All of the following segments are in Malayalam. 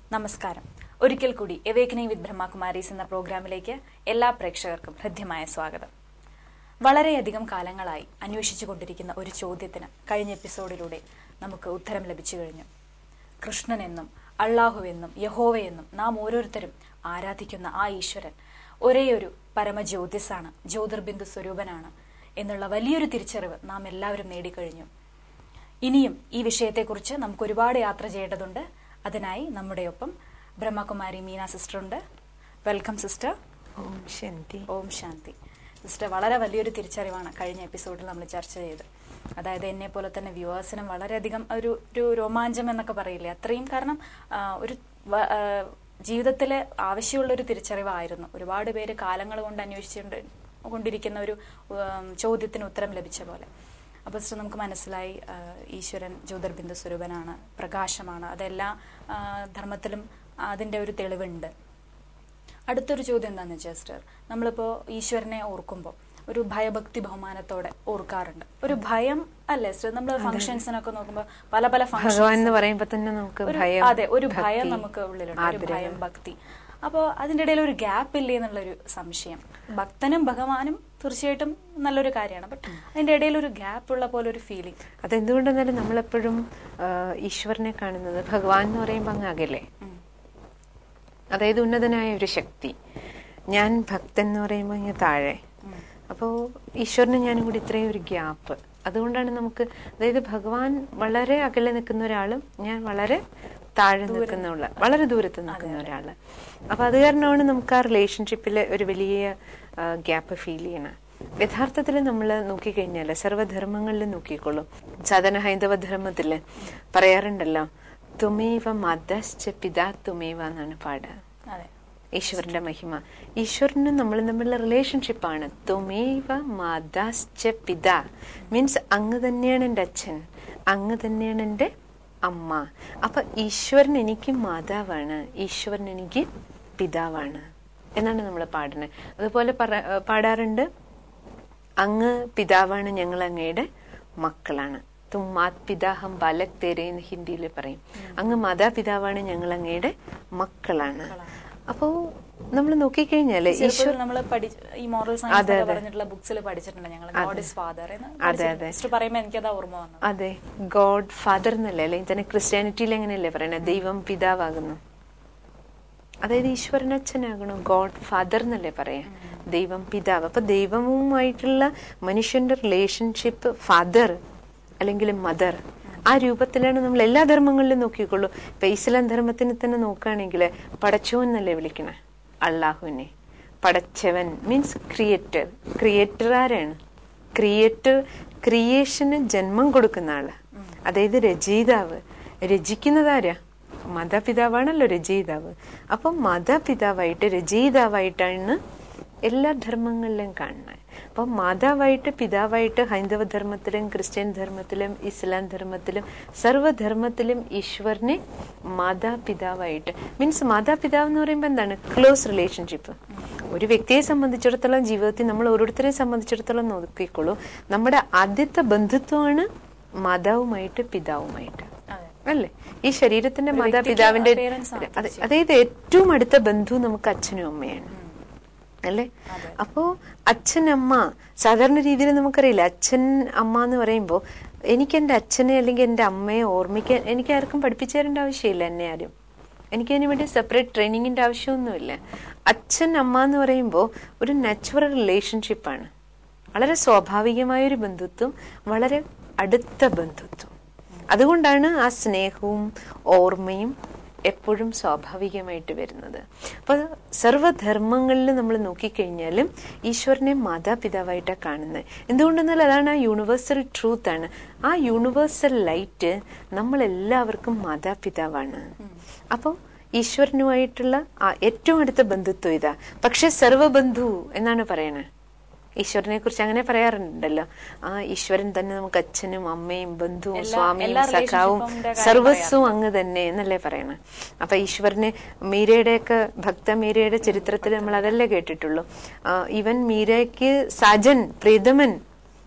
നമസ്കാരം ഒരിക്കൽ കൂടി എവേക്കനിങ് വിത്ത് ബ്രഹ്മകുമാരീസ് എന്ന പ്രോഗ്രാമിലേക്ക് എല്ലാ പ്രേക്ഷകർക്കും ഹൃദ്യമായ സ്വാഗതം വളരെയധികം കാലങ്ങളായി അന്വേഷിച്ചുകൊണ്ടിരിക്കുന്ന ഒരു ചോദ്യത്തിന് കഴിഞ്ഞ എപ്പിസോഡിലൂടെ നമുക്ക് ഉത്തരം ലഭിച്ചു കഴിഞ്ഞു കൃഷ്ണനെന്നും അള്ളാഹുവെന്നും യഹോവയെന്നും നാം ഓരോരുത്തരും ആരാധിക്കുന്ന ആ ഈശ്വരൻ ഒരേയൊരു പരമജ്യോതിസാണ് ജ്യോതിർബിന്ദു സ്വരൂപനാണ് എന്നുള്ള വലിയൊരു തിരിച്ചറിവ് നാം എല്ലാവരും നേടിക്കഴിഞ്ഞു ഇനിയും ഈ വിഷയത്തെക്കുറിച്ച് നമുക്ക് ഒരുപാട് യാത്ര ചെയ്യേണ്ടതുണ്ട് അതിനായി നമ്മുടെ ഒപ്പം ബ്രഹ്മകുമാരി മീന സിസ്റ്റർ ഉണ്ട് welcome sister Om Shanti Om Shanti sister വളരെ വലിയൊരു തിരിച്ചറിവാണ് കഴിഞ്ഞ എപ്പിസോഡിൽ നമ്മൾ ചർച്ച ചെയ്ത് അതായത് എന്നെ പോലെ തന്നെ വ്യൂവേഴ്സിനും വളരെയധികം ഒരു ഒരു രോമാഞ്ചം എന്നൊക്കെ പറയില്ലേ അത്രയും കാരണം ആ, ഒരു വ- ആ, ജീവിതത്തിലെ ആവശ്യമുള്ള ഒരു തിരിച്ചറിവായിരുന്നു ഒരുപാട് പേര് കാലങ്ങൾ കൊണ്ട് അന്വേഷിച്ചുകൊണ്ട് കൊണ്ടിരിക്കുന്ന ഒരു ഉം, ചോദ്യത്തിന് ഉത്തരം ലഭിച്ച പോലെ അപ്പോൾ സിസ്റ്റർ നമുക്ക് മനസ്സിലായി ആ, ഈശ്വരൻ ജ്യോതിർബിന്ദു സ്വരൂപനാണ് പ്രകാശമാണ് അതെല്ലാ ആ, ധർമ്മത്തിലും അതിൻ്റെ ഒരു തെളിവുണ്ട് അടുത്തൊരു ചോദ്യം എന്താണെന്ന് വെച്ചാൽ സിസ്റ്റർ നമ്മളിപ്പോൾ ഈശ്വരനെ ഓർക്കുമ്പോൾ ഒരു ഭയഭക്തി ബഹുമാനത്തോടെ ഓർക്കാറുണ്ട് ഒരു ഭയം അല്ലേ സിസ്റ്റർ നമ്മൾ ഫംഗ്ഷൻസിനൊക്കെ നോക്കുമ്പോൾ പല പല ഭഗവാൻ എന്ന് ഫംഗ്ഷൻസ് പറയുമ്പോ തന്നെ നമുക്ക് ഒരു- ഭയം അതെ ഒരു ഭയം ഭക്തി, നമുക്ക് ഉള്ളിലുണ്ട് ഒരു ആഗ്രഹം. ഭയം ഭക്തി അപ്പോൾ അതിന്റെ ഇടയിൽ ഒരു ഗ്യാപ്പ് ഇല്ലേ എന്നുള്ളൊരു സംശയം ഭക്തനും ഭഗവാനും തീർച്ചയായിട്ടും നല്ലൊരു കാര്യമാണ് ബട്ട് അതിന്റെ ഇടയിൽ ഒരു ഗ്യാപ്പ് ഉള്ള പോലെ ഒരു ഫീലിംഗ് അതെന്തുകൊണ്ടെന്നാലും നമ്മളെപ്പോഴും ആ, ഈശ്വരനെ കാണുന്നത് ഭഗവാൻ എന്ന് പറയുമ്പോ അങ്ങ് അകലെ അതായത് ഉന്നതനായ ഒരു ശക്തി ഞാൻ ഭക്തൻ എന്ന് പറയുമ്പോൾ ഇങ്ങനെ താഴെ അപ്പോൾ ഈശ്വരനും ഞാനും കൂടി ഇത്രയും ഒരു ഗ്യാപ്പ് അതുകൊണ്ടാണ് നമുക്ക് അതായത് ഭഗവാൻ വളരെ അകലെ നിൽക്കുന്ന ഒരാളും ഞാൻ വളരെ താഴെ നിൽക്കുന്ന ഉള്ള വളരെ ദൂരത്ത് നിൽക്കുന്ന ഒരാള് അപ്പൊ അത് കാരണമാണ് നമുക്ക് ആ റിലേഷൻഷിപ്പിൽ ഒരു വലിയ ഗ്യാപ്പ് ഫീൽ ചെയ്യണം യഥാർത്ഥത്തിൽ നമ്മൾ നോക്കിക്കഴിഞ്ഞാൽ സർവ്വധർമ്മങ്ങളിൽ നോക്കിക്കോളൂ സാധാരണ ഹൈന്ദവ ധർമ്മത്തില് പറയാറുണ്ടല്ലോ തുമേവ മതശ്ച പിതാ തുമേവ എന്നാണ് പാടുക അതെ ഈശ്വരന്റെ മഹിമ ഈശ്വരനും നമ്മളും തമ്മിലുള്ള റിലേഷൻഷിപ്പാണ് തുമേവ മാതാശ്ച പിത മീൻസ് അങ്ങ് തന്നെയാണ് എൻ്റെ അച്ഛൻ അങ്ങ് തന്നെയാണ് എൻ്റെ അമ്മ അപ്പൊ ഈശ്വരൻ എനിക്ക് മാതാവാണ് ഈശ്വരൻ എനിക്ക് പിതാവാണ് എന്നാണ് നമ്മൾ പാടുന്നത് അതുപോലെ പറ- പാടാറുണ്ട് അങ്ങ് പിതാവാണ് ഞങ്ങൾ അങ്ങയുടെ മക്കളാണ് തും മാത് പിതാഹം ബാലക് തേരെ എന്ന് ഹിന്ദിയിൽ പറയും അങ്ങ് മാതാപിതാവാണ് ഞങ്ങൾ അങ്ങയുടെ മക്കളാണ് അപ്പോ നമ്മൾ നോക്കിക്കഴിഞ്ഞാല് ഈശ്വർ ഈശ്വരൻ നമ്മൾ ഈ മോറൽ അതെ, സയൻസ് അതെ. പറഞ്ഞിട്ടുള്ള ബുക്സിൽ പഠിച്ചിട്ടുണ്ട് ഞങ്ങൾ ഗോഡ് ഇസ് ഫാദർ എന്ന് അതെ, അതെ. സിസ്റ്റർ പറയുമ്പോൾ എനിക്കത് ഓർമ്മ വന്നു അതെ ഗോഡ് ഫാദർ എന്നല്ലേ അല്ലെങ്കിൽ തന്നെ ക്രിസ്ത്യാനിറ്റിയിൽ എങ്ങനെയല്ലേ പറയണേ ദൈവം പിതാവാകുന്നു അതായത് ഈശ്വരൻ അച്ഛനാകണം ഗോഡ് ഫാദർ എന്നല്ലേ പറയാ ദൈവം പിതാവ് അപ്പൊ ദൈവവുമായിട്ടുള്ള മനുഷ്യന്റെ റിലേഷൻഷിപ്പ് ഫാദർ അല്ലെങ്കിൽ മദർ ആ രൂപത്തിലാണ് നമ്മൾ എല്ലാ ധർമ്മങ്ങളിലും നോക്കിക്കൊള്ളൂ ഇപ്പൊ ഇസ്ലാം ധർമ്മത്തിന് തന്നെ നോക്കുകയാണെങ്കിൽ പടച്ചോ എന്നല്ലേ വിളിക്കണേ അള്ളാഹുവിനെ പടച്ചവൻ മീൻസ് ക്രിയേറ്റർ ക്രിയേറ്റർ ആരാണ് ക്രിയേറ്റർ ക്രിയേഷന് ജന്മം കൊടുക്കുന്ന ആള് അതായത് രചയിതാവ് രചിക്കുന്നതാരാ മാതാപിതാവാണല്ലോ രചയിതാവ് അപ്പം മാതാപിതാവായിട്ട് രചയിതാവായിട്ടാണ് എല്ലാ ധർമ്മങ്ങളിലും കാണുന്നത് അപ്പം മാതാവായിട്ട് പിതാവായിട്ട് ഹൈന്ദവ ധർമ്മത്തിലും ക്രിസ്ത്യൻ ധർമ്മത്തിലും ഇസ്ലാം ധർമ്മത്തിലും സർവ്വധർമ്മത്തിലും ഈശ്വരനെ മാതാപിതാവായിട്ട് മീൻസ് മാതാപിതാവ് എന്ന് പറയുമ്പോൾ എന്താണ് ക്ലോസ് റിലേഷൻഷിപ്പ് ഒരു വ്യക്തിയെ സംബന്ധിച്ചിടത്തോളം ജീവിതത്തിൽ നമ്മൾ ഓരോരുത്തരെ സംബന്ധിച്ചിടത്തോളം നോക്കിക്കോളൂ നമ്മുടെ ആദ്യത്തെ ബന്ധുത്വമാണ് മാതാവുമായിട്ട് പിതാവുമായിട്ട് അതെ അല്ലേ ഈ ശരീരത്തിന്റെ ഒരു വ്യക്തിക്ക് മാതാപിതാവിന്റെ parents ആണ് അതെ അതായത് ഏറ്റവും അടുത്ത ബന്ധു നമുക്ക് അച്ഛനും അമ്മയാണ് അല്ലേ അതെ. അപ്പോ അച്ഛൻ അമ്മ സാധാരണ രീതിയിൽ നമുക്കറിയില്ല അച്ഛൻ അമ്മ എന്ന് പറയുമ്പോൾ എനിക്ക് എൻ്റെ അച്ഛനെ അല്ലെങ്കിൽ എൻ്റെ അമ്മയെ ഓർമ്മിക്കാൻ എനിക്ക് ആർക്കും പഠിപ്പിച്ചു തരേണ്ട ആവശ്യമില്ല എന്നെ ആരും എനിക്ക് അതിന് വേണ്ടി സെപ്പറേറ്റ് ട്രെയിനിങ്ങിന്റെ ആവശ്യമൊന്നുമില്ല അച്ഛൻ അമ്മ എന്ന് പറയുമ്പോൾ ഒരു നാച്ചുറൽ റിലേഷൻഷിപ്പാണ് വളരെ സ്വാഭാവികമായ ഒരു ബന്ധുത്വം വളരെ അടുത്ത ബന്ധുത്വം അതുകൊണ്ടാണ് ആ സ്നേഹവും ഓർമ്മയും എപ്പോഴും സ്വാഭാവികമായിട്ട് വരുന്നത് അപ്പൊ സർവ്വധർമ്മങ്ങളിൽ നമ്മൾ നോക്കിക്കഴിഞ്ഞാലും ഈശ്വരനെ മാതാപിതാവായിട്ടാണ് കാണുന്നത് എന്തുകൊണ്ടെന്നാൽ അതാണ് ആ യൂണിവേഴ്സൽ ട്രൂത്ത് ആണ് ആ യൂണിവേഴ്സൽ ലൈറ്റ് നമ്മൾ എല്ലാവർക്കും മാതാപിതാവാണ് അപ്പോൾ ഈശ്വരനുമായിട്ടുള്ള ആ ഏറ്റവും അടുത്ത ബന്ധുത്വം ഇതാ പക്ഷെ സർവബന്ധു എന്നാണ് പറയണത് ഈശ്വരനെ കുറിച്ച് അങ്ങനെ പറയാറുണ്ടല്ലോ ആ ഈശ്വരൻ തന്നെ നമുക്ക് അച്ഛനും അമ്മയും ബന്ധുവും എല്ലാ- സ്വാമിയും എല്ലാ സഖാവും relationship-ന്റെ കാര്യം സർവസ്വവും അങ്ങ് തന്നെ എന്നല്ലേ പറയണേ അപ്പൊ ഈശ്വരനെ മീരയുടെയൊക്കെ ഭക്ത മീരയുടെ ചരിത്രത്തിൽ നമ്മൾ അതല്ലേ കേട്ടിട്ടുള്ളൂ ആ, ഇവൻ മീരയ്ക്ക് സജൻ പ്രീതമൻ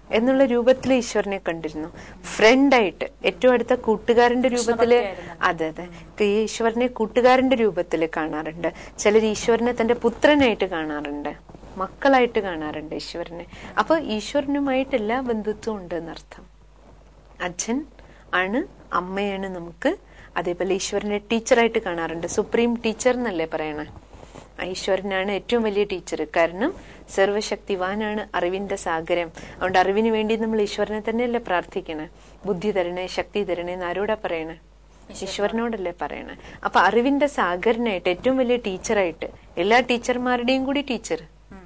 എന്നുള്ള രൂപത്തിൽ ഈശ്വരനെ കണ്ടിരുന്നു ഫ്രണ്ടായിട്ട് ഏറ്റവും അടുത്ത കൂട്ടുകാരന്റെ രൂപത്തില് അതെ അതെ ഈ ഈശ്വരനെ കൂട്ടുകാരന്റെ രൂപത്തിൽ കാണാറുണ്ട് ചിലർ ഈശ്വരനെ തന്റെ പുത്രനായിട്ട് കാണാറുണ്ട് മക്കളായിട്ട് കാണാറുണ്ട് ഈശ്വരനെ അപ്പൊ ഈശ്വരനുമായിട്ട് എല്ലാ ബന്ധുത്വം ഉണ്ട് എന്നർത്ഥം അച്ഛൻ ആണ് അമ്മയാണ് നമുക്ക് അതേപോലെ ഈശ്വരനെ ടീച്ചറായിട്ട് കാണാറുണ്ട് സുപ്രീം ടീച്ചർ എന്നല്ലേ പറയണേ ആ ഈശ്വരനാണ് ഏറ്റവും വലിയ ടീച്ചർ കാരണം സർവശക്തിവാനാണ് അറിവിന്റെ സാഗരം അതുകൊണ്ട് അറിവിന് വേണ്ടി നമ്മൾ ഈശ്വരനെ തന്നെയല്ലേ പ്രാർത്ഥിക്കണേ ബുദ്ധി തരണേ ശക്തി തരണേ എന്ന് ആരോടാ പറയണേ ഈശ്വരനോടല്ലേ പറയണേ അപ്പൊ അറിവിന്റെ സാഗരനായിട്ട് ഏറ്റവും വലിയ ടീച്ചറായിട്ട് എല്ലാ ടീച്ചർമാരുടെയും കൂടി ടീച്ചർ ഉം.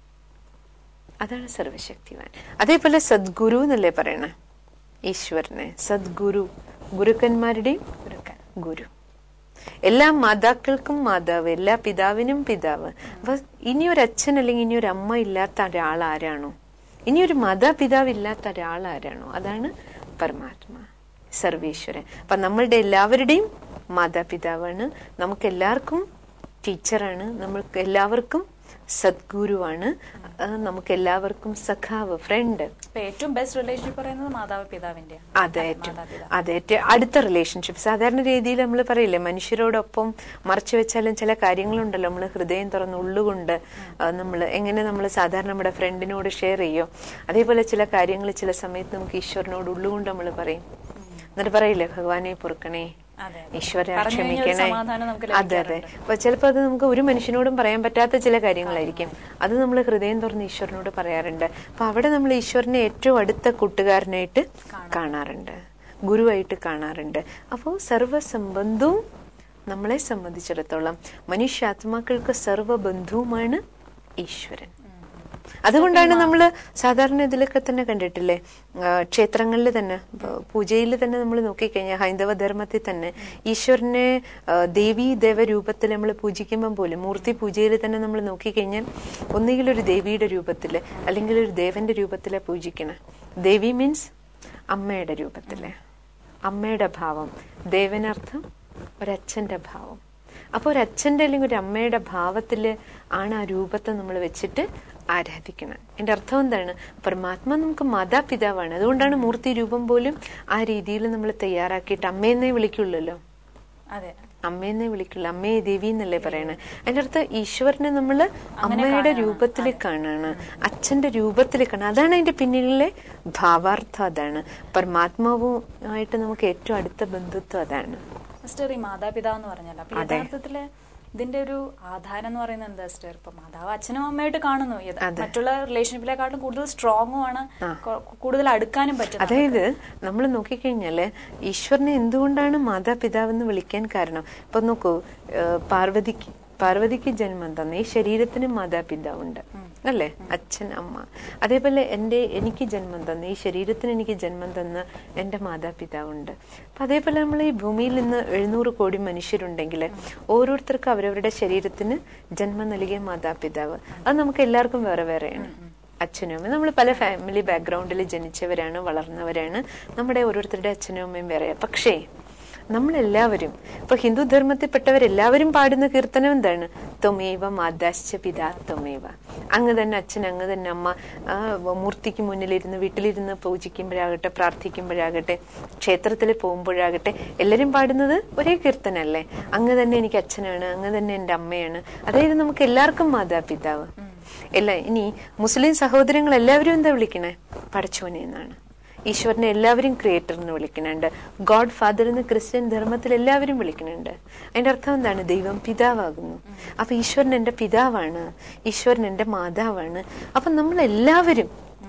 അതാണ് സർവശക്തിവാൻ അതേപോലെ സദ്ഗുരു എന്നല്ലേ പറയണേ ഈശ്വരനെ സദ്ഗുരു ഗുരുക്കന്മാരുടെയും ഗുരുക്കൻ ഗുരു എല്ലാ മാതാക്കൾക്കും മാതാവ് എല്ലാ പിതാവിനും പിതാവ് അപ്പൊ ഇനി ഒരു അച്ഛൻ അല്ലെങ്കിൽ ഇനി ഒരു അമ്മ ഇല്ലാത്ത ഒരാൾ ആരാണോ ഇനി ഒരു മാതാപിതാവ് ഇല്ലാത്ത ഒരാൾ ആരാണോ അതാണ് പരമാത്മാ സർവേശ്വരൻ അപ്പൊ നമ്മളുടെ എല്ലാവരുടെയും മാതാപിതാവാണ് നമുക്ക് എല്ലാവർക്കും ടീച്ചറാണ് നമ്മൾക്ക് എല്ലാവർക്കും സദ്ഗുരുവാണ് ആ, നമുക്ക് എല്ലാവർക്കും സഖാവ് ഫ്രണ്ട് ഇപ്പൊ ഏറ്റവും ബെസ്റ്റ് റിലേഷൻഷിപ്പ് പറയുന്നത് മാതാവ് പിതാവിന്റെ അതെ ഏറ്റവും അതെ ഏറ്റവും അടുത്ത റിലേഷൻഷിപ്പ് സാധാരണ രീതിയിൽ നമ്മൾ പറയില്ലേ മനുഷ്യരോടൊപ്പം മറച്ചു വെച്ചാലും ചില കാര്യങ്ങളുണ്ടല്ലോ നമ്മൾ ഹൃദയം തുറന്ന് ഉള്ളുകൊണ്ട് നമ്മൾ എങ്ങനെ നമ്മൾ സാധാരണ നമ്മുടെ ഫ്രണ്ടിനോട് ഷെയർ ചെയ്യോ അതേപോലെ ചില കാര്യങ്ങൾ ചില സമയത്ത് നമുക്ക് ഈശ്വരനോട് ഉള്ളുകൊണ്ട് നമ്മൾ പറയും എന്നിട്ട് പറയില്ലേ ഭഗവാനെ പൊറുക്കണേ അതെ ഈശ്വര പറഞ്ഞു കഴിഞ്ഞാൽ ഒരു ക്ഷമിക്കണേ സമാധാനം നമുക്ക് അതെ അതെ അപ്പൊ ചിലപ്പോ അത് നമുക്ക് ഒരു മനുഷ്യനോടും പറയാൻ പറ്റാത്ത ചില കാര്യങ്ങളായിരിക്കും അത് നമ്മൾ ഹൃദയം തുറന്ന് ഈശ്വരനോട് പറയാറുണ്ട് അപ്പൊ അവിടെ നമ്മൾ ഈശ്വരനെ ഏറ്റവും അടുത്ത കൂട്ടുകാരനായിട്ട് കാണാറുണ്ട് ഗുരുവായിട്ട് കാണാറുണ്ട് അപ്പോൾ സർവസംബന്ധവും നമ്മളെ സംബന്ധിച്ചിടത്തോളം മനുഷ്യാത്മാക്കൾക്ക് സർവബന്ധുവുമാണ് ഈശ്വരൻ അതുകൊണ്ടാണ് നമ്മൾ സാധാരണ ഇതിലൊക്കെ തന്നെ കണ്ടിട്ടില്ലേ ക്ഷേത്രങ്ങളിൽ തന്നെ പൂജയിൽ തന്നെ നമ്മൾ നോക്കിക്കഴിഞ്ഞാൽ ഹൈന്ദവ ധർമ്മത്തിൽ തന്നെ ഈശ്വരനെ ആ, ദേവീ ദേവ രൂപത്തിൽ നമ്മൾ പൂജിക്കുമ്പോൾ പോലും മൂർത്തി പൂജയിൽ തന്നെ നമ്മൾ നോക്കിക്കഴിഞ്ഞാൽ ഒന്നുകിൽ ഒരു ദേവിയുടെ രൂപത്തില് അല്ലെങ്കിൽ ഒരു ദേവന്റെ രൂപത്തിലെ പൂജിക്കണേ ദേവി മീൻസ് അമ്മയുടെ രൂപത്തില് അമ്മയുടെ ഭാവം ദേവനർത്ഥം ഒരച്ഛന്റെ ഭാവം അപ്പൊ ഒരു അച്ഛന്റെ അല്ലെങ്കിൽ ഒരു അമ്മയുടെ ഭാവത്തില് ആണ് ആ രൂപത്തെ നമ്മൾ വെച്ചിട്ട് ആരാധിക്കണം എന്റെ അർത്ഥം എന്താണ് പരമാത്മ നമുക്ക് മാതാപിതാവാണ് അതുകൊണ്ടാണ് മൂർത്തി രൂപം പോലും ആ രീതിയിൽ നമ്മൾ തയ്യാറാക്കിയിട്ട് അമ്മയെന്നേ വിളിക്കുള്ളല്ലോ അതെ അമ്മയെന്നേ വിളിക്കുള്ളൂ അമ്മയെ ദേവി എന്നല്ലേ പറയണേ അതിന്റെ അർത്ഥം ഈശ്വരനെ നമ്മള് അമ്മയുടെ രൂപത്തിൽ കാണാണ് അച്ഛന്റെ രൂപത്തിൽ കാണാണ് അതാണ് അതിന്റെ പിന്നിലെ ഭാവാർത്ഥം അതാണ് പരമാത്മാവുമായിട്ട് നമുക്ക് ഏറ്റവും അടുത്ത ബന്ധുത്വം അതാണ് സിസ്റ്റർ ഈ മാതാപിതാവ് എന്ന് പറഞ്ഞല്ലോ അപ്പൊ യഥാർത്ഥത്തില് ഇതിന്റെ ഒരു ആധാരം എന്ന് പറയുന്നത് എന്താ സിസ്റ്റർ ഇപ്പൊ മാതാവ് അച്ഛനും അമ്മയായിട്ട് കാണുന്നു യഥ- മറ്റുള്ള റിലേഷൻഷിപ്പിനെക്കാട്ടും കൂടുതൽ സ്ട്രോങ്ങും ആണ് കൊ- കൂടുതൽ അടുക്കാനും പറ്റും അതായത് നമ്മൾ നോക്കിക്കഴിഞ്ഞാല് ഈശ്വരനെ എന്തുകൊണ്ടാണ് മാതാപിതാവെന്ന് വിളിക്കാൻ കാരണം ഇപ്പൊ നോക്കൂ ഏഹ് പാർവതിക്ക് പാർവതിക്ക് ജന്മം തന്ന ഈ ശരീരത്തിന് മാതാപിതാവുണ്ട് അല്ലേ അച്ഛൻ അമ്മ അതേപോലെ എൻ്റെ എനിക്ക് ജന്മം തന്ന ഈ ശരീരത്തിന് എനിക്ക് ജന്മം തന്ന എൻ്റെ മാതാപിതാവുണ്ട് അപ്പൊ അതേപോലെ നമ്മൾ ഈ ഭൂമിയിൽ നിന്ന് എഴുന്നൂറ് കോടി മനുഷ്യരുണ്ടെങ്കിൽ ഓരോരുത്തർക്കും അവരവരുടെ ശരീരത്തിന് ജന്മം നൽകിയ മാതാപിതാവ് അത് നമുക്ക് എല്ലാവർക്കും വേറെ വേറെയാണ് അച്ഛനും അമ്മയും നമ്മൾ പല ഫാമിലി ബാക്ക്ഗ്രൗണ്ടിൽ ജനിച്ചവരാണ് വളർന്നവരാണ് നമ്മുടെ ഓരോരുത്തരുടെ അച്ഛനും അമ്മയും വേറെ പക്ഷേ നമ്മളെല്ലാവരും ഇപ്പൊ ഹിന്ദു ധർമ്മത്തിൽപ്പെട്ടവരെല്ലാവരും പാടുന്ന കീർത്തനം എന്താണ് ത്വമേവ മാതാശ്ച പിതാ ത്വമേവ അങ്ങ് തന്നെ അച്ഛൻ അങ്ങ് തന്നെ അമ്മ ആ, മൂർത്തിക്ക് മുന്നിലിരുന്ന് വീട്ടിലിരുന്ന് പൂജിക്കുമ്പോഴാകട്ടെ പ്രാർത്ഥിക്കുമ്പോഴാകട്ടെ ക്ഷേത്രത്തിൽ പോകുമ്പോഴാകട്ടെ എല്ലാവരും പാടുന്നത് ഒരേ കീർത്തനല്ലേ അങ്ങ് തന്നെ എനിക്ക് അച്ഛനാണ് അങ്ങ് തന്നെ എൻ്റെ അമ്മയാണ് അതായത് നമുക്ക് എല്ലാവർക്കും മാതാപിതാവ് എല്ലാ ഇനി മുസ്ലിം സഹോദരങ്ങൾ എല്ലാവരും എന്താ വിളിക്കണേ പടച്ചോനെ എന്നാണ് ഈശ്വരനെ എല്ലാവരും ക്രിയേറ്റർ എന്ന് വിളിക്കുന്നുണ്ട് ഗോഡ് ഫാദർ എന്ന് ക്രിസ്ത്യൻ ധർമ്മത്തിൽ എല്ലാവരും വിളിക്കുന്നുണ്ട് അതിന്റെ അർത്ഥം എന്താണ് ദൈവം പിതാവാകുന്നു അപ്പൊ ഈശ്വരൻ എന്റെ പിതാവാണ് ഈശ്വരൻ എന്റെ മാതാവാണ് അപ്പൊ നമ്മൾ എല്ലാവരും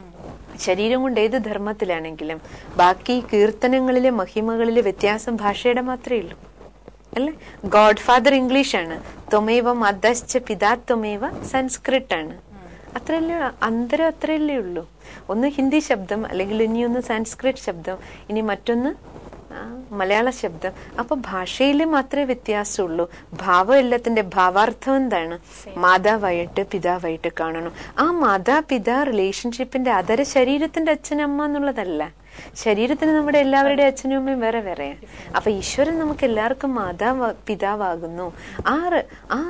ശരീരം കൊണ്ട് ഏത് ധർമ്മത്തിലാണെങ്കിലും ബാക്കി കീർത്തനങ്ങളിലെ മഹിമകളിലെ വ്യത്യാസം ഭാഷയുടെ മാത്രമേ ഉള്ളൂ അല്ലേ ഗോഡ് ഫാദർ ഇംഗ്ലീഷ് ആണ് ത്വമേവ മദശ്ച പിതാ ത്വമേവ സംസ്കൃത് ആണ് അത്രയല്ലേ അന്തരം അത്രയല്ലേ ഉള്ളൂ ഒന്ന് ഹിന്ദി ശബ്ദം അല്ലെങ്കിൽ ഇനി ഒന്ന് സംസ്കൃത് ശബ്ദം ഇനി മറ്റൊന്ന് ആ, മലയാള ശബ്ദം അപ്പൊ ഭാഷയിൽ മാത്രമേ വ്യത്യാസമുള്ളൂ ഭാവം എല്ലാത്തിന്റെ ഭാവാർത്ഥം എന്താണ് മാതാവായിട്ട് പിതാവായിട്ട് കാണണം ആ മാതാപിതാ റിലേഷൻഷിപ്പിന്റെ അതര ശരീരത്തിന്റെ അച്ഛനമ്മ എന്നുള്ളതല്ല ശരീരത്തിന് നമ്മുടെ എല്ലാവരുടെയും അച്ഛനും അമ്മയും വേറെ വേറെ അപ്പൊ ഈശ്വരൻ നമുക്ക് എല്ലാവർക്കും മാതാവ് പിതാവാകുന്നു ആ റി- ആ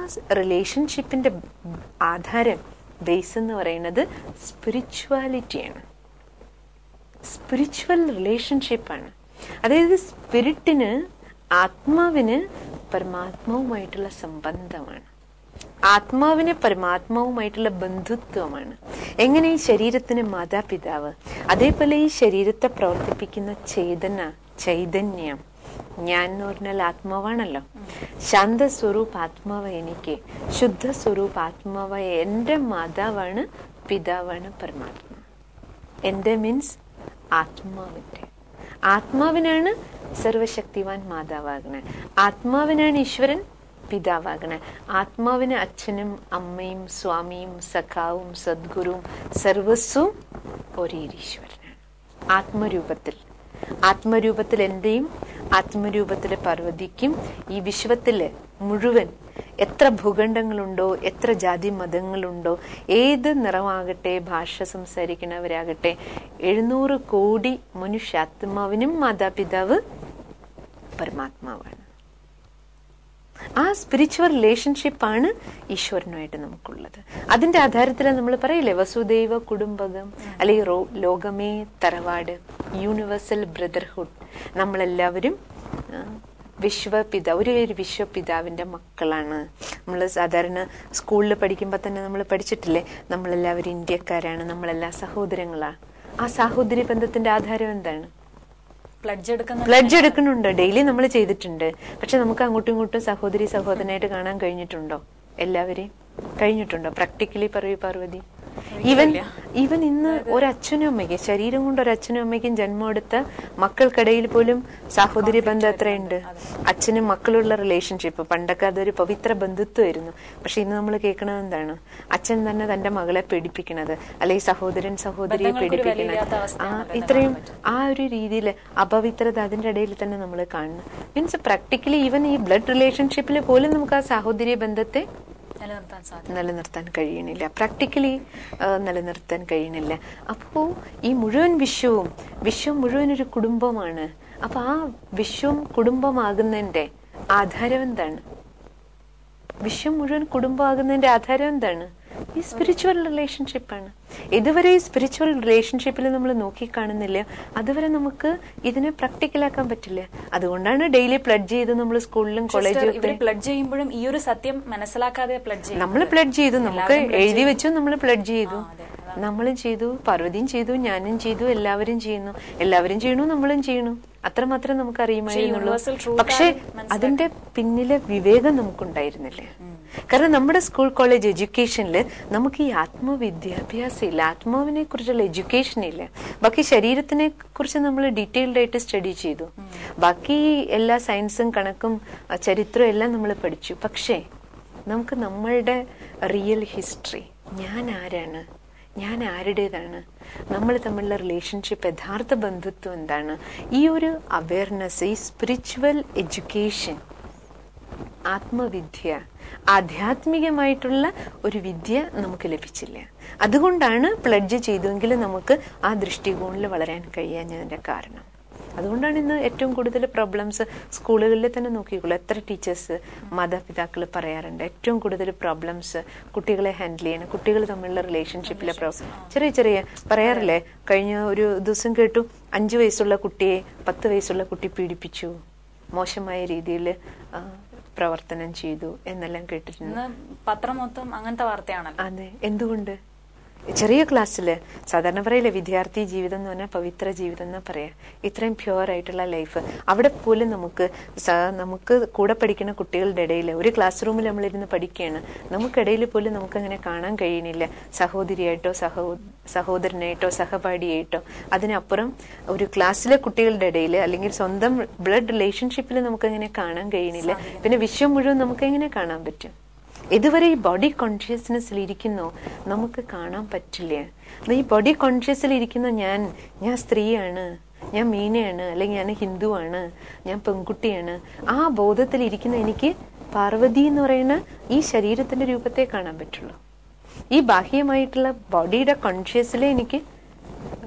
റിലേഷൻഷിപ്പിന്റെ ആധാരം ബേസ് എന്ന് പറയുന്നത് സ്പിരിച്വാലിറ്റിയാണ് സ്പിരിച്വൽ റിലേഷൻഷിപ്പാണ് അതായത് സ്പിരിറ്റിന് ആത്മാവിന് പരമാത്മാവുമായിട്ടുള്ള സംബന്ധമാണ് ആത്മാവിന് പരമാത്മാവുമായിട്ടുള്ള ബന്ധുത്വമാണ് എങ്ങനെ ഈ ശരീരത്തിന് മാതാപിതാവ് അതേപോലെ ഈ ശരീരത്തെ പ്രവർത്തിപ്പിക്കുന്ന ചേതന ചൈതന്യം ഞാൻ എന്ന് പറഞ്ഞാൽ ആത്മാവാണല്ലോ ശാന്ത സ്വരൂപ ആത്മാവ് എനിക്ക് ശുദ്ധ സ്വരൂപ ആത്മാവ് എൻ്റെ മാതാവാണ് പിതാവാണ് പരമാത്മ എൻ്റെ മീൻസ് ആത്മാവിൻ്റെ ആത്മാവിനാണ് സർവശക്തിവാൻ മാതാവാകണേ ആത്മാവിനാണ് ഈശ്വരൻ പിതാവാകണേ ആത്മാവിന് അച്ഛനും അമ്മയും സ്വാമിയും സഖാവും സദ്ഗുരുവും സർവസ്വവും ഒരേ ഈശ്വരനാണ് ആത്മരൂപത്തിൽ ആത്മരൂപത്തിൽ എന്റെയും ആത്മരൂപത്തിലെ പാർവതിക്കും ഈ വിശ്വത്തില് മുഴുവൻ എത്ര ഭൂഖണ്ഡങ്ങളുണ്ടോ എത്ര ജാതി മതങ്ങളുണ്ടോ ഏത് നിറമാകട്ടെ ഭാഷ സംസാരിക്കുന്നവരാകട്ടെ എഴുന്നൂറ് കോടി മനുഷ്യാത്മാവിനും മാതാപിതാവ് പരമാത്മാവാണ് ആ സ്പിരിച്വൽ റിലേഷൻഷിപ്പ് ആണ് ഈശ്വരനുമായിട്ട് നമുക്കുള്ളത് അതിന്റെ ആധാരത്തിൽ നമ്മൾ പറയില്ലേ വസുദൈവ കുടുംബകം അല്ലെങ്കിൽ റോ ലോകമേ തറവാട് യൂണിവേഴ്സൽ ബ്രദർഹുഡ് നമ്മളെല്ലാവരും ആ, വിശ്വപിത ഒരു ഒരു വിശ്വപിതാവിന്റെ മക്കളാണ് നമ്മൾ സാധാരണ സ്കൂളിൽ പഠിക്കുമ്പോൾ തന്നെ നമ്മൾ പഠിച്ചിട്ടില്ലേ നമ്മളെല്ലാവരും ഇന്ത്യക്കാരാണ് നമ്മളെല്ലാം സഹോദരങ്ങളാണ് ആ സാഹോദര്യ ബന്ധത്തിന്റെ ആധാരം എന്താണ് പ്ലഡ്ജ് എടുക്കുന്ന പ്ലഡ്ജ് എടുക്കുന്നുണ്ട് ഡെയിലി നമ്മൾ ചെയ്തിട്ടുണ്ട് പക്ഷെ നമുക്ക് അങ്ങോട്ടും ഇങ്ങോട്ടും സഹോദരി സഹോദരനായിട്ട് കാണാൻ കഴിഞ്ഞിട്ടുണ്ടോ എല്ലാവരെയും കഴിഞ്ഞിട്ടുണ്ടോ പ്രാക്ടിക്കലി പറയൂ പാർവതി ഈവൻ ഈവൻ ഇന്ന് ഒരച്ഛനും അമ്മയ്ക്കും ശരീരം കൊണ്ട് ഒരച്ഛനും അമ്മയ്ക്കും ജന്മം എടുത്ത മക്കൾക്കിടയിൽ പോലും സാഹോദര്യ ബന്ധം എത്രയുണ്ട് അച്ഛനും മക്കളുള്ള റിലേഷൻഷിപ്പ് പണ്ടൊക്കെ അതൊരു പവിത്ര ബന്ധുത്വമായിരുന്നു പക്ഷെ ഇന്ന് നമ്മൾ കേൾക്കണത് എന്താണ് അച്ഛൻ തന്നെ തന്റെ മകളെ പീഡിപ്പിക്കണത് അല്ലെങ്കിൽ സഹോദരൻ സഹോദരിയെ ബന്ധങ്ങൾക്കൊരു പീഡിപ്പിക്കണത് വിലയില്ലാത്ത ആ അവസ്ഥയാണല്ലോ ഇന്ന് ഇത്രയും ആ ഒരു രീതിയിൽ അപവിത്രത അതിന്റെ ഇടയിൽ തന്നെ നമ്മൾ കാണുന്നു മീൻസ് പ്രാക്ടിക്കലി ഈവൻ ഈ ബ്ലഡ് റിലേഷൻഷിപ്പിൽ പോലും നമുക്ക് ആ സാഹോദര്യ ബന്ധത്തെ നിലനിർത്താൻ സാധിക്കും നിലനിർത്താൻ കഴിയണില്ല പ്രാക്ടിക്കലി നിലനിർത്താൻ കഴിയണില്ല അപ്പോൾ ഈ മുഴുവൻ വിശ്വവും വിശ്വം മുഴുവൻ ഒരു കുടുംബമാണ് അപ്പൊ ആ വിശ്വം കുടുംബമാകുന്നതിന്റെ ആധാരം എന്താണ് വിശ്വം മുഴുവൻ കുടുംബമാകുന്നതിന്റെ ആധാരം എന്താണ് ഈ സ്പിരിച്വൽ റിലേഷൻഷിപ്പാണ് ഇതുവരെ ഈ സ്പിരിച്വൽ റിലേഷൻഷിപ്പിൽ നമ്മൾ നോക്കി കാണുന്നില്ല അതുവരെ നമുക്ക് ഇതിനെ പ്രാക്ടിക്കലാക്കാൻ പറ്റില്ല അതുകൊണ്ടാണ് ഡെയിലി പ്ലഡ് ചെയ്ത് നമ്മൾ സ്കൂളിലും കോളേജിലും ഇവർ പ്ലഡ്ജ് ചെയ്യുമ്പോഴും ഈ ഒരു സത്യം മനസ്സിലാക്കാതെ പ്ലഡ്ജ് ചെയ്യും നമ്മൾ പ്ലഡ് ചെയ്തു നമുക്ക് എഴുതി വെച്ചു നമ്മൾ പ്ലഡ് ചെയ്തു ആ, അതെ, നമ്മളും ചെയ്തു പാർവതിയും ചെയ്തു ഞാനും ചെയ്തു എല്ലാവരും ചെയ്യുന്നു എല്ലാവരും ചെയ്യണു നമ്മളും ചെയ്യണു അത്രമാത്രം നമുക്ക് അറിയുമായിരുന്നുള്ളൂ universal truth പക്ഷെ ആണ് മനസ്സിലാക്കാൻ. അതിന്റെ പിന്നിലെ വിവേകം നമുക്കുണ്ടായിരുന്നില്ല കാരണം നമ്മുടെ സ്കൂൾ കോളേജ് എഡ്യൂക്കേഷനിൽ നമുക്ക് ഈ ആത്മവിദ്യാഭ്യാസം ഇല്ല ആത്മാവിനെ കുറിച്ചുള്ള എഡ്യൂക്കേഷൻ ഇല്ല ബാക്കി ശരീരത്തിനെ കുറിച്ച് നമ്മൾ ഡീറ്റെയിൽഡ് ആയിട്ട് സ്റ്റഡി ചെയ്തു ബാക്കി എല്ലാ സയൻസും കണക്കും അഹ് ചരിത്രവും എല്ലാം നമ്മൾ പഠിച്ചു പക്ഷേ നമുക്ക് നമ്മളുടെ റിയൽ ഹിസ്റ്ററി ഞാൻ ആരാണ് ഞാൻ ആരുടേതാണ് നമ്മൾ തമ്മിലുള്ള റിലേഷൻഷിപ്പ് യഥാർത്ഥ ബന്ധുത്വം എന്താണ് ഈ ഒരു അവയർനെസ് ഈ സ്പിരിച്വൽ എഡ്യൂക്കേഷൻ ആത്മവിദ്യ ആധ്യാത്മികമായിട്ടുള്ള ഒരു വിദ്യ നമുക്ക് ലഭിച്ചില്ല അതുകൊണ്ടാണ് പ്ലഡ്ജ് ചെയ്തെങ്കിൽ നമുക്ക് ആ ദൃഷ്ടികോണിൽ വളരാൻ കഴിയാഞ്ഞതിന്റെ കാരണം അതുകൊണ്ടാണ് ഇന്ന് ഏറ്റവും കൂടുതൽ പ്രോബ്ലംസ് സ്കൂളുകളിൽ തന്നെ നോക്കിക്കോളൂ എത്ര ടീച്ചേഴ്സ് മാതാപിതാക്കൾ പറയാറുണ്ട് ഏറ്റവും കൂടുതൽ പ്രോബ്ലംസ് കുട്ടികളെ ഹാൻഡിൽ ചെയ്യണം കുട്ടികൾ തമ്മിലുള്ള റിലേഷൻഷിപ്പിലെ ചെറിയ ചെറിയ പറയാറില്ലേ കഴിഞ്ഞ ഒരു ദിവസം കേട്ടു അഞ്ചു വയസ്സുള്ള കുട്ടിയെ പത്ത് വയസ്സുള്ള കുട്ടി പീഡിപ്പിച്ചു മോശമായ രീതിയിൽ പ്രവർത്തനം ചെയ്തു എന്നെല്ലാം കേട്ടിട്ടുണ്ട് ഇന്ന് പത്രം മൊത്തം അങ്ങനത്തെ വാർത്തയാണല്ലോ അതെ എന്തുകൊണ്ട് ചെറിയ ക്ലാസ്സില് സാധാരണ പറയില്ലേ വിദ്യാർത്ഥി ജീവിതം എന്ന് പറഞ്ഞാൽ പവിത്ര ജീവിതം എന്നാ പറയാ ഇത്രയും പ്യുവർ ആയിട്ടുള്ള ലൈഫ് അവിടെ പോലും നമുക്ക് സ- നമുക്ക് കൂടെ പഠിക്കുന്ന കുട്ടികളുടെ ഇടയിൽ ഒരു ക്ലാസ് റൂമിൽ നമ്മളിരുന്ന് പഠിക്കുകയാണ് നമുക്കിടയിൽ പോലും നമുക്ക് അങ്ങനെ കാണാൻ കഴിയണില്ല സഹോദരിയായിട്ടോ സഹോ സഹോദരനായിട്ടോ സഹപാഠിയായിട്ടോ അതിനപ്പുറം ഒരു ക്ലാസ്സിലെ കുട്ടികളുടെ ഇടയിൽ അല്ലെങ്കിൽ സ്വന്തം ബ്ലഡ് റിലേഷൻഷിപ്പിൽ നമുക്ക് അങ്ങനെ കാണാൻ കഴിയണില്ല പിന്നെ വിശ്വം മുഴുവൻ നമുക്ക് എങ്ങനെ കാണാൻ പറ്റും ഇതുവരെ ഈ ബോഡി കോൺഷ്യസ്നെസ്സിൽ ഇരിക്കുന്നോ നമുക്ക് കാണാൻ പറ്റില്ല അത് ഈ ബോഡി കോൺഷ്യസിൽ ഇരിക്കുന്ന ഞാൻ ഞാൻ സ്ത്രീയാണ് ഞാൻ മീനയാണ് അല്ലെങ്കിൽ ഞാൻ ഹിന്ദുവാണ് ഞാൻ പെൺകുട്ടിയാണ് ആ ബോധത്തിൽ ഇരിക്കുന്ന എനിക്ക് പാർവതി എന്ന് പറയുന്ന ഈ ശരീരത്തിന്റെ രൂപത്തെ കാണാൻ പറ്റുള്ളൂ ഈ ബാഹ്യമായിട്ടുള്ള ബോഡിയുടെ കോൺഷ്യസിലെ എനിക്ക്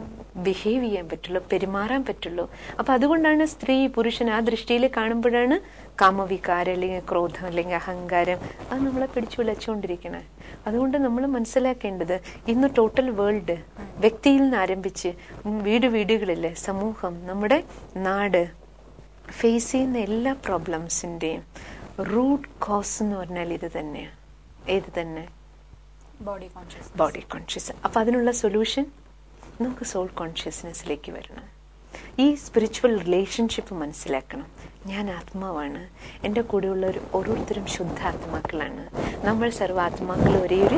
ബിഹേവ് ചെയ്യാൻ പറ്റുള്ളൂ പെരുമാറാൻ പറ്റുള്ളൂ അപ്പൊ അതുകൊണ്ടാണ് സ്ത്രീ പുരുഷൻ ആ ദൃഷ്ടിയിൽ കാണുമ്പോഴാണ് കാമവികാരം അല്ലെങ്കിൽ ക്രോധം അല്ലെങ്കിൽ അഹങ്കാരം അത് നമ്മളെ പിടിച്ചു വിളച്ചുകൊണ്ടിരിക്കണേ അതുകൊണ്ട് നമ്മൾ മനസ്സിലാക്കേണ്ടത് ഇന്ന് ടോട്ടൽ വേൾഡ് വ്യക്തിയിൽ നിന്ന് ആരംഭിച്ച് വീട് വീടുകളിലെ സമൂഹം നമ്മുടെ നാട് ഫേസ് ചെയ്യുന്ന എല്ലാ പ്രോബ്ലംസിന്റെയും റൂട്ട് കോസ് എന്ന് പറഞ്ഞാൽ ഇത് തന്നെയാണ് ഏത് തന്നെ ബോഡി കോൺഷ്യസ് ബോഡി കോൺഷ്യസ് അപ്പൊ അതിനുള്ള സൊല്യൂഷൻ നമുക്ക് സോൾ കോൺഷ്യസ്നെസ്സിലേക്ക് വരണം ഈ സ്പിരിച്വൽ റിലേഷൻഷിപ്പ് മനസ്സിലാക്കണം ഞാൻ ആത്മാവാണ് എൻ്റെ കൂടെയുള്ളവർ ഓരോരുത്തരും ശുദ്ധാത്മാക്കളാണ് നമ്മൾ സർവാത്മാക്കൾ ഒരേ ഒരു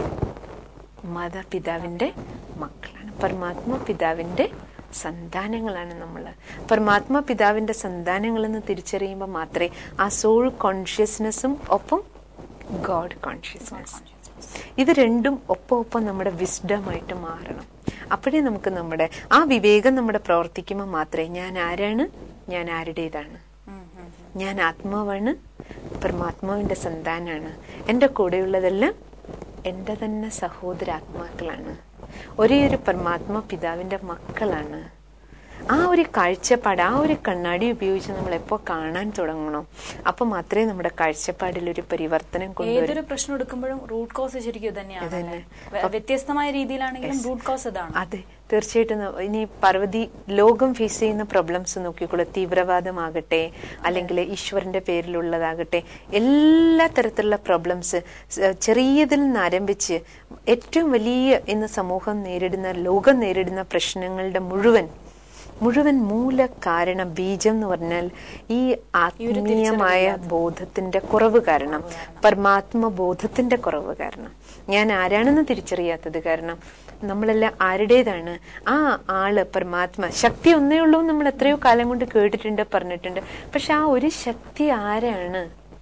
മാതാപിതാവിൻ്റെ മക്കളാണ് പരമാത്മ പിതാവിൻ്റെ സന്താനങ്ങളാണ് നമ്മൾ പരമാത്മ പിതാവിൻ്റെ സന്താനങ്ങളെന്ന് തിരിച്ചറിയുമ്പോൾ മാത്രമേ ആ സോൾ കോൺഷ്യസ്നെസ്സും ഒപ്പം ഗോഡ് കോൺഷ്യസ്നെസ് ഇത് രണ്ടും ഒപ്പം ഒപ്പം നമ്മുടെ വിസ്ഡമായിട്ട് മാറണം അപ്പോഴേ നമുക്ക് നമ്മുടെ ആ വിവേകം നമ്മുടെ പ്രവർത്തിക്കുമ്പോൾ മാത്രമേ ഞാൻ ആരാണ് ഞാൻ ആരുടേതാണ് ഞാൻ ആത്മാവാണ് പരമാത്മാവിന്റെ സന്താനാണ് എൻ്റെ കൂടെയുള്ളതെല്ലാം എൻ്റെ തന്നെ സഹോദരാത്മാക്കളാണ് ഒരേ ഒരു പരമാത്മ പിതാവിന്റെ മക്കളാണ് ആ ഒരു കാഴ്ചപ്പാട് ആ ഒരു കണ്ണാടി ഉപയോഗിച്ച് നമ്മൾ എപ്പോ കാണാൻ തുടങ്ങണം അപ്പൊ മാത്രമേ നമ്മുടെ കാഴ്ചപ്പാടിൽ ഒരു പരിവർത്തനം കൊണ്ടുവരും ഏതൊരു പ്രശ്നം എടുക്കുമ്പോഴും റൂട്ട് കോസ് ശരിക്കും ഇത് തന്നെയാണ് അല്ലേ? വ്യ- വ്യത്യസ്തമായ രീതിയിലാണെങ്കിലും റൂട്ട് കോസ് ഇതാണ് അതെ തീർച്ചയായിട്ടും ന- ഇനി പർവതി ലോകം ഫേസ് ചെയ്യുന്ന പ്രോബ്ലംസ് നോക്കിക്കോളൂ തീവ്രവാദമാകട്ടെ അല്ലെങ്കിൽ ഈശ്വരന്റെ പേരിലുള്ളതാകട്ടെ എല്ലാ തരത്തിലുള്ള പ്രോബ്ലംസ് ചെറിയതിൽ നിന്ന് ആരംഭിച്ച് ഏറ്റവും വലിയ ഇന്ന് സമൂഹം നേരിടുന്ന ലോകം നേരിടുന്ന പ്രശ്നങ്ങളുടെ മുഴുവൻ മുഴുവൻ മൂല കാരണ ബീജം എന്ന് പറഞ്ഞാൽ ഈ ആത്മീയമായ ബോധത്തിന്റെ കുറവ് കാരണം പരമാത്മ ബോധത്തിന്റെ കുറവ് കാരണം ഞാൻ ആരാണെന്ന് തിരിച്ചറിയാത്തത് കാരണം നമ്മളെല്ലാം ആരുടേതാണ് ആ ആള് പരമാത്മ ശക്തി ഒന്നേ ഉള്ളൂ എന്ന് നമ്മൾ എത്രയോ കാലം കൊണ്ട് കേട്ടിട്ടുണ്ട് പറഞ്ഞിട്ടുണ്ട് പക്ഷെ ആ ഒരു ശക്തി ആരാണ്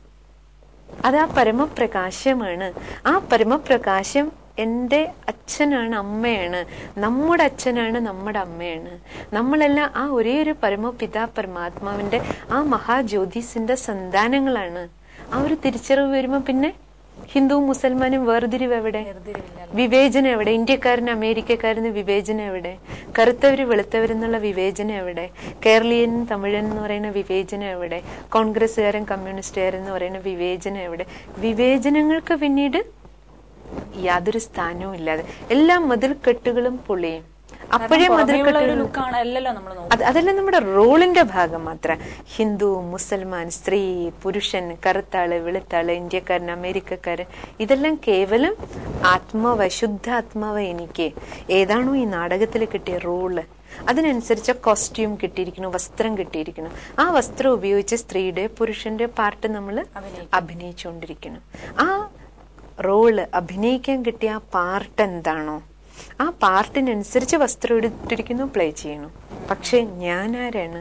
അത് ആ പരമപ്രകാശമാണ് ആ പരമപ്രകാശം എൻ്റെ അച്ഛനാണ് അമ്മയാണ് നമ്മുടെ അച്ഛനാണ് നമ്മുടെ അമ്മയാണ് നമ്മളെല്ലാം ആ ഒരേ ഒരു പരമപിതാ പരമാത്മാവിന്റെ ആ മഹാജ്യോതിസിന്റെ സന്താനങ്ങളാണ് ആ ഒരു തിരിച്ചറിവ് വരുമ്പോ പിന്നെ ഹിന്ദുവും മുസൽമാനും വേർതിരിവ് എവിടെ വേർതിരിവില്ല വിവേചനം എവിടെ ഇന്ത്യക്കാരന് അമേരിക്കക്കാരന് വിവേചനം എവിടെ കറുത്തവര് വെളുത്തവരെന്നുള്ള വിവേചനം എവിടെ കേരളീയൻ തമിഴൻ എന്ന് പറയുന്ന വിവേചനം എവിടെ കോൺഗ്രസ്സുകാരൻ കമ്മ്യൂണിസ്റ്റുകാരൻ എന്ന് പറയുന്ന വിവേചനം എവിടെ വിവേചനങ്ങൾക്ക് പിന്നീട് യാതൊരു സ്ഥാനവും ഇല്ലാതെ എല്ലാ മതിൽക്കെട്ടുകളും പൊളിയും അപ്പോഴേ പുറമേയുള്ള ഒരു മതിൽക്കെട്ടുകൾ ലുക്കാണ് അല്ലല്ലോ നമ്മൾ നോക്കുന്നത് അത് അതെല്ലാം നമ്മുടെ റോളിന്റെ ഭാഗം മാത്രം ഹിന്ദു മുസൽമാൻ സ്ത്രീ പുരുഷൻ കറുത്താള് വെളുത്താള് ഇന്ത്യക്കാരൻ അമേരിക്കക്കാരൻ ഇതെല്ലാം കേവലം ആത്മാവ് ശുദ്ധ ആത്മാവ് എനിക്ക് ഏതാണോ ഈ നാടകത്തിൽ കിട്ടിയ റോള് അതിനനുസരിച്ച് കോസ്റ്റ്യൂം കിട്ടിയിരിക്കുന്നു വസ്ത്രം കിട്ടിയിരിക്കുന്നു ആ വസ്ത്രം ഉപയോഗിച്ച് സ്ത്രീയുടെ പുരുഷന്റെ പാർട്ട് നമ്മൾ അഭിനയിക്കും. അഭിനയിച്ചുകൊണ്ടിരിക്കുന്നു ആ റോള് അഭിനയിക്കാൻ കിട്ടിയ ആ പാർട്ട് എന്താണോ ആ പാർട്ടിനനുസരിച്ച് വസ്ത്രം എടുത്തിരിക്കുന്നു പ്ലേ ചെയ്യണം പക്ഷെ ഞാൻ ആരാണ്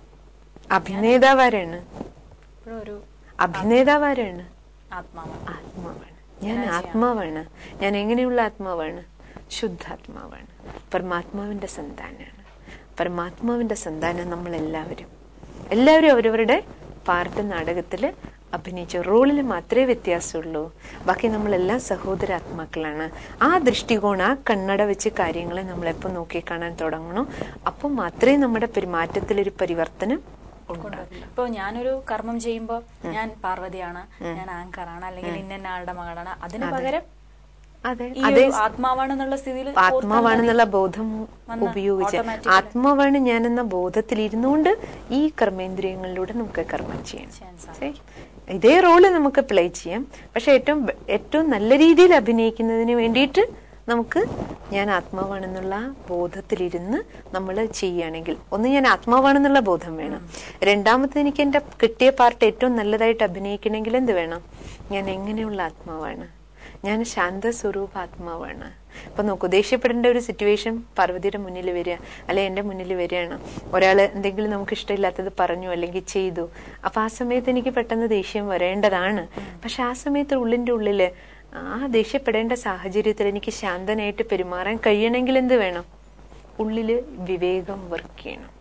അഭിനേതാവാരാണ് ഇപ്പോഴും ഒരു അഭിനേതാവാരാണ് ആത്മാവാണ് ആത്മാവാണ് ഞാൻ ആത്മാവാണ് ഞാൻ എങ്ങനെയുള്ള ആത്മാവാണ് ശുദ്ധാത്മാവാണ് പരമാത്മാവിന്റെ സന്താനാണ് പരമാത്മാവിന്റെ സന്താനം നമ്മൾ എല്ലാവരും എല്ലാവരും അവരവരുടെ പാർട്ട് നാടകത്തില് അഭിനയിച്ച റോളിൽ മാത്രമേ വ്യത്യാസമുള്ളൂ ബാക്കി നമ്മളെല്ലാം സഹോദരാത്മാക്കളാണ് ആ ദൃഷ്ടികോൺ ആ കണ്ണട വെച്ച് കാര്യങ്ങളെ നമ്മളെപ്പോൾ നോക്കിക്കാണാൻ തുടങ്ങണം അപ്പം മാത്രമേ നമ്മുടെ പെരുമാറ്റത്തിൽ ഒരു പരിവർത്തനം ഉണ്ടാകൂ ഇപ്പൊ ഞാനൊരു കർമ്മം ചെയ്യുമ്പോ ഞാൻ പാർവതിയാണ് ഞാൻ ആങ്കറാണ് അല്ലെങ്കിൽ ഇന്ന ആളുടെ മകളാണ് അതിന് പകരം അതെ ഈ അതേ ഒരു ആത്മാവാണെന്നുള്ള സ്ഥിതിയിൽ ആത്മാവാണെന്നുള്ള ബോധം വന്ന് ഉപയോഗിച്ച് automatically ആത്മാവാണ് ഞാനെന്ന ബോധത്തിൽ ഇരുന്നുകൊണ്ട് ഈ കർമ്മേന്ദ്രിയങ്ങളിലൂടെ നമുക്ക് കർമ്മം ചെയ്യാം ചെയ്യാൻ ശരി? ഇതേ റോള് നമുക്ക് പ്ലേ ചെയ്യാം പക്ഷെ ഏറ്റവും ബെ- ഏറ്റവും നല്ല രീതിയിൽ അഭിനയിക്കുന്നതിന് വേണ്ടിയിട്ട് നമുക്ക് ഞാൻ ആത്മാവാണെന്നുള്ള ബോധത്തിലിരുന്ന് നമ്മൾ ചെയ്യുകയാണെങ്കിൽ ഒന്ന് ഞാൻ ആത്മാവാണെന്നുള്ള ബോധം വേണം രണ്ടാമത് എനിക്ക് എൻ്റെ കിട്ടിയ പാർട്ട് ഏറ്റവും നല്ലതായിട്ട് അഭിനയിക്കണമെങ്കിൽ എന്ത് വേണം ഞാൻ എങ്ങനെയുള്ള ആത്മാവാണ് ഞാൻ ശാന്ത സ്വരൂപ ആത്മാവാണ് അപ്പൊ നോക്കൂ ദേഷ്യപ്പെടേണ്ട ഒരു സിറ്റുവേഷൻ പാർവതിയുടെ മുന്നിൽ വരിക അല്ലെ എന്റെ മുന്നിൽ വരികയാണ് ഒരാള് എന്തെങ്കിലും നമുക്ക് ഇഷ്ടമില്ലാത്തത് പറഞ്ഞു അല്ലെങ്കിൽ ചെയ്തു അപ്പൊ ആ സമയത്ത് എനിക്ക് പെട്ടെന്ന് ദേഷ്യം വരേണ്ടതാണ് പക്ഷെ ആ സമയത്ത് ഉള്ളിന്റെ ഉള്ളില് ആ ദേഷ്യപ്പെടേണ്ട സാഹചര്യത്തിൽ എനിക്ക് ശാന്തനായിട്ട് പെരുമാറാൻ കഴിയണമെങ്കിൽ എന്ത് വേണം ഉള്ളില് വിവേകം വർക്ക് ചെയ്യണം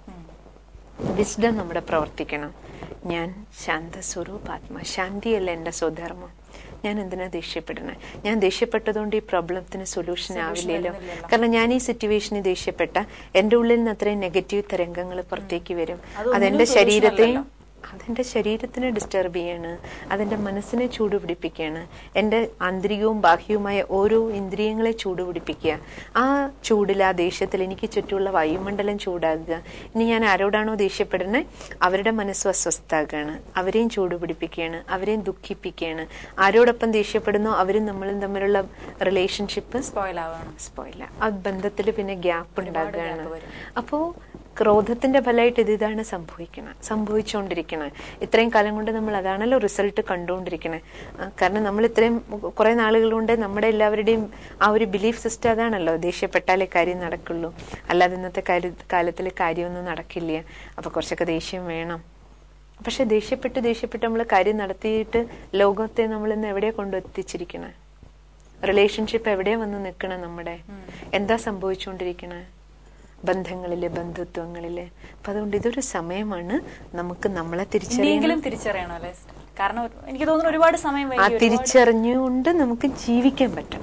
വിസ്ഡം നമ്മുടെ പ്രവർത്തിക്കണം ഞാൻ ശാന്ത സ്വരൂപാത്മ ശാന്തിയല്ല എൻ്റെ സ്വധർമ്മം ഞാൻ എന്തിനാ ദേഷ്യപ്പെടണേ ഞാൻ ദേഷ്യപ്പെട്ടതുകൊണ്ട് ഈ പ്രോബ്ലത്തിന് സൊല്യൂഷൻ ആവില്ലല്ലോ വരുന്നില്ലല്ലോ. കാരണം ഞാൻ ഈ സിറ്റുവേഷനിൽ ദേഷ്യപ്പെട്ട എന്റെ ഉള്ളിൽ നിന്ന് അത്രയും നെഗറ്റീവ് തരംഗങ്ങൾ പുറത്തേക്ക് വരും അതൊന്നിനും അതെന്റെ solution ശരീരത്തെയും അല്ലല്ലോ. അതെന്റെ ശരീരത്തിനെ ഡിസ്റ്റർബ് ചെയ്യാണ് അതെന്റെ മനസ്സിനെ ചൂടുപിടിപ്പിക്കുകയാണ് എന്റെ ആന്തരികവും ബാഹ്യവുമായ ഓരോ ഇന്ദ്രിയങ്ങളെ ചൂടുപിടിപ്പിക്കുക ആ ചൂടിൽ ആ ദേഷ്യത്തിൽ എനിക്ക് ചുറ്റുമുള്ള വായുമണ്ഡലം ചൂടാകുക ഇനി ഞാൻ ആരോടാണോ ദേഷ്യപ്പെടുന്നത് അവരുടെ മനസ്സ് അസ്വസ്ഥാകുകയാണ് അവരെയും ചൂടുപിടിപ്പിക്കുകയാണ് അവരെയും ദുഃഖിപ്പിക്കുകയാണ് ആരോടൊപ്പം ദേഷ്യപ്പെടുന്നോ അവരും നമ്മളും തമ്മിലുള്ള റിലേഷൻഷിപ്പ് സ്പോയിൽ ആവാണ് സ്പോയില്ല ആ ബന്ധത്തിൽ പിന്നെ ഗ്യാപ്പ് ഉണ്ടാകുകയാണ് gap വരും. അപ്പോ ക്രോധത്തിന്റെ ഫലമായിട്ട് ഇത് ഇതാണ് സംഭവിക്കണം സംഭവിച്ചുകൊണ്ടിരിക്കണം ഇത്രയും കാലം കൊണ്ട് നമ്മൾ അതാണല്ലോ റിസൾട്ട് കണ്ടുകൊണ്ടിരിക്കണേ ആ, കാരണം നമ്മൾ ഇത്രയും കുറെ നാളുകൾ കൊണ്ട് നമ്മുടെ എല്ലാവരുടെയും ആ ഒരു ബിലീഫ് സിസ്റ്റം അതാണല്ലോ ദേഷ്യപ്പെട്ടാലേ കാര്യം നടക്കുള്ളൂ അല്ലാതെ ഇന്നത്തെ കാലത്തിൽ കാര്യമൊന്നും നടക്കില്ല അപ്പൊ കുറച്ചൊക്കെ ദേഷ്യം വേണം പക്ഷെ ദേഷ്യപ്പെട്ട് ദേഷ്യപ്പെട്ട് നമ്മൾ കാര്യം നടത്തിയിട്ട് ലോകത്തെ നമ്മൾ ഇന്ന് എവിടെയാ കൊണ്ടെത്തിച്ചിരിക്കണേ റിലേഷൻഷിപ്പ് എവിടെയാ വന്ന് നിൽക്കണേ നമ്മുടെ എന്താ സംഭവിച്ചുകൊണ്ടിരിക്കണേ ബന്ധങ്ങളില് ബന്ധുത്വങ്ങളില് അപ്പൊ അതുകൊണ്ട് ഇതൊരു സമയമാണ് നമുക്ക് നമ്മളെ തിരിച്ചറിയണം ഇനിയെങ്കിലും തിരിച്ചറിയണം അല്ലേ കാരണം ഒരു- എനിക്ക് തോന്നുന്നു ഒരുപാട് സമയം ആ വൈകി ഒരുപാട് തിരിച്ചറിഞ്ഞുകൊണ്ട് നമുക്ക് ജീവിക്കാൻ പറ്റണം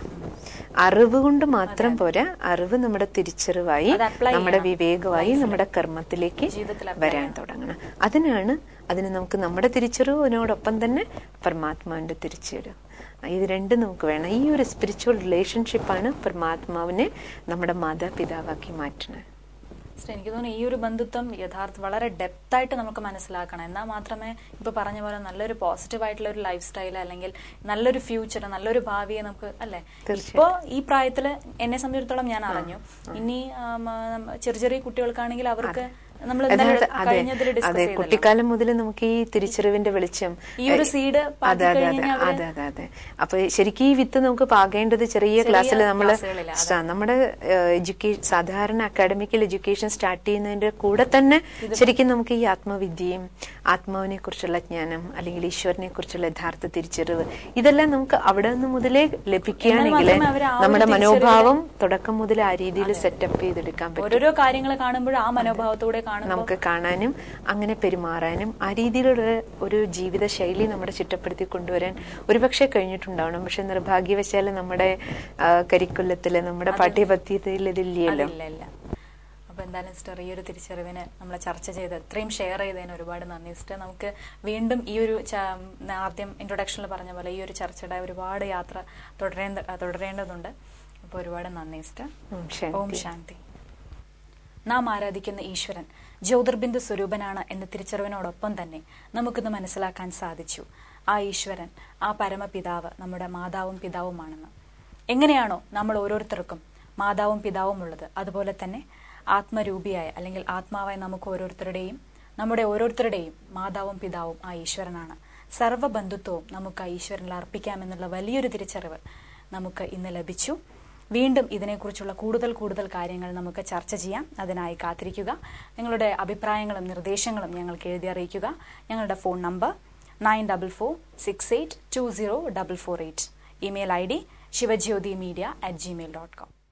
അറിവ് കൊണ്ട് മാത്രം പോരാ അറിവ് നമ്മുടെ തിരിച്ചറിവായി അത് apply നമ്മുടെ ചെയ്യണം. വിവേകമായി നമ്മുടെ കർമ്മത്തിലേക്ക് ജീവിതത്തിൽ apply വരാൻ തുടങ്ങണം അതിനാണ് അതിന് നമുക്ക് നമ്മുടെ തിരിച്ചറിവിനോടൊപ്പം തന്നെ പരമാത്മാവിന്റെ തിരിച്ചറിവ് ഇത് രണ്ടും നമുക്ക് വേണം ഈ ഒരു സ്പിരിച്വൽ റിലേഷൻഷിപ്പാണ് പരമാത്മാവിനെ നമ്മുടെ മാതാപിതാവാക്കി മാറ്റുന്നത് സിസ്റ്റർ, എനിക്ക് തോന്നുന്നു ഈ ഒരു ബന്ധുത്വം യഥാർത്ഥ വളരെ ഡെപ്ത് ആയിട്ട് നമുക്ക് മനസ്സിലാക്കണം എന്നാൽ മാത്രമേ ഇപ്പൊ പറഞ്ഞ പോലെ നല്ലൊരു പോസിറ്റീവ് ആയിട്ടുള്ള ഒരു ലൈഫ് സ്റ്റൈൽ അല്ലെങ്കിൽ നല്ലൊരു ഫ്യൂച്ചർ നല്ലൊരു ഭാവിയെ നമുക്ക് അല്ലെ തീർച്ചയായും. ഇപ്പോ ഈ പ്രായത്തില് എന്നെ സംബന്ധിച്ചിടത്തോളം ഞാൻ അറിഞ്ഞു ഇനി ആം, ആം, ചെറിയ ചെറിയ കുട്ടികൾക്കാണെങ്കിൽ അവർക്ക് നമ്മൾ അതായത് അതെ കഴിഞ്ഞതിൽ അതെ ഡിസ്കസ് ചെയ്തല്ലോ കുട്ടിക്കാലം മുതൽ നമുക്ക് ഈ തിരിച്ചറിവിന്റെ വെളിച്ചം ഈ ഒരു seed പാകി അതെ അതെ അതെ കഴിഞ്ഞാൽ അവര് അതെ അതെ അതെ അപ്പൊ ശരിക്കും ഈ വിത്ത് നമുക്ക് പാകേണ്ടത് ചെറിയ ക്ലാസ്സിൽ നമ്മള് ക്ലാസ്സുകളിലാ, അതെ. സ്റ്റാ- നമ്മുടെ എഡ്യൂക്കേഷൻ സാധാരണ അക്കാഡമിക്കൽ എഡ്യൂക്കേഷൻ സ്റ്റാർട്ട് ചെയ്യുന്നതിന്റെ കൂടെ തന്നെ ശരിക്കും നമുക്ക് ഈ ആത്മവിദ്യയും ആത്മാവിനെ കുറിച്ചുള്ള ജ്ഞാനം അല്ലെങ്കിൽ ഈശ്വരനെ കുറിച്ചുള്ള യഥാർത്ഥ തിരിച്ചറിവ് ഇതെല്ലാം നമുക്ക് അവിടെ നിന്ന് മുതലേ ലഭിക്കുകയാണെങ്കിൽ മാത്രമേ അവര് ആ ഒരു നമ്മുടെ തിരിച്ചറിവിനെ- മനോഭാവം തുടക്കം മുതൽ ആ രീതിയിൽ സെറ്റപ്പ് ചെയ്തെടുക്കാൻ പറ്റും ഓരോരോ കാര്യങ്ങൾ കാണുമ്പോൾ ആ മനോഭാവത്തോടെ കാണുമ്പോൾ നമുക്ക് കാണാനും അങ്ങനെ പെരുമാറാനും ആ രീതിയിലുള്ള ഒരു ജീവിത ശൈലി നമ്മുടെ ചിട്ടപ്പെടുത്തി കൊണ്ടുവരാൻ ഒരുപക്ഷെ കഴിഞ്ഞിട്ടുണ്ടാവണം പക്ഷെ നിർഭാഗ്യവശാല് നമ്മുടെ ആ, കരിക്കുലത്തില് നമ്മുടെ പാഠ്യപദ്ധതിയിൽ ഇതില്ലല്ലോ അതില്ല ഇല്ല അപ്പൊ എന്തായാലും സിസ്റ്റർ ഈ ഒരു തിരിച്ചറിവിന് നമ്മൾ ചർച്ച ചെയ്ത് ഇത്രയും ഷെയർ ചെയ്തതിന് ഒരുപാട് നന്ദി സിസ്റ്റർ നമുക്ക് വീണ്ടും ഈ ഒരു ച- ആദ്യം ഇൻട്രൊഡക്ഷനിൽ പറഞ്ഞ പോലെ ഈ ഒരു ചർച്ചയുടെ ഒരുപാട് യാത്ര തുടരേണ്ട തുടരേണ്ടതുണ്ട് അപ്പോൾ ഒരുപാട് നന്ദി സിസ്റ്റർ ഉം, ശാന്തി. ഓം ശാന്തി നാം ആരാധിക്കുന്ന ഈശ്വരൻ ജ്യോതിർബിന്ദു സ്വരൂപനാണ് എന്ന തിരിച്ചറിവിനോടൊപ്പം തന്നെ നമുക്കിന്ന് മനസ്സിലാക്കാൻ സാധിച്ചു ആ ഈശ്വരൻ ആ പരമപിതാവ് നമ്മുടെ മാതാവും പിതാവുമാണെന്ന് എങ്ങനെയാണോ നമ്മൾ ഓരോരുത്തർക്കും മാതാവും പിതാവും ഉള്ളത് അതുപോലെ തന്നെ ആത്മരൂപിയായ അല്ലെങ്കിൽ ആത്മാവായ നമുക്ക് ഓരോരുത്തരുടെയും നമ്മുടെ ഓരോരുത്തരുടെയും മാതാവും പിതാവും ആ ഈശ്വരനാണ് സർവ്വബന്ധുത്വവും നമുക്ക് ആ ഈശ്വരനിൽ അർപ്പിക്കാമെന്നുള്ള വലിയൊരു തിരിച്ചറിവ് നമുക്ക് ഇന്ന് ലഭിച്ചു വീണ്ടും ഇതിനെക്കുറിച്ചുള്ള കൂടുതൽ കൂടുതൽ കാര്യങ്ങൾ നമുക്ക് ചർച്ച ചെയ്യാം അതിനായി കാത്തിരിക്കുക നിങ്ങളുടെ അഭിപ്രായങ്ങളും നിർദ്ദേശങ്ങളും ഞങ്ങൾക്ക് എഴുതി അറിയിക്കുക ഞങ്ങളുടെ phone number nine double four six eight two zero double four eight email I D Shivajyothi media at Gmail dot com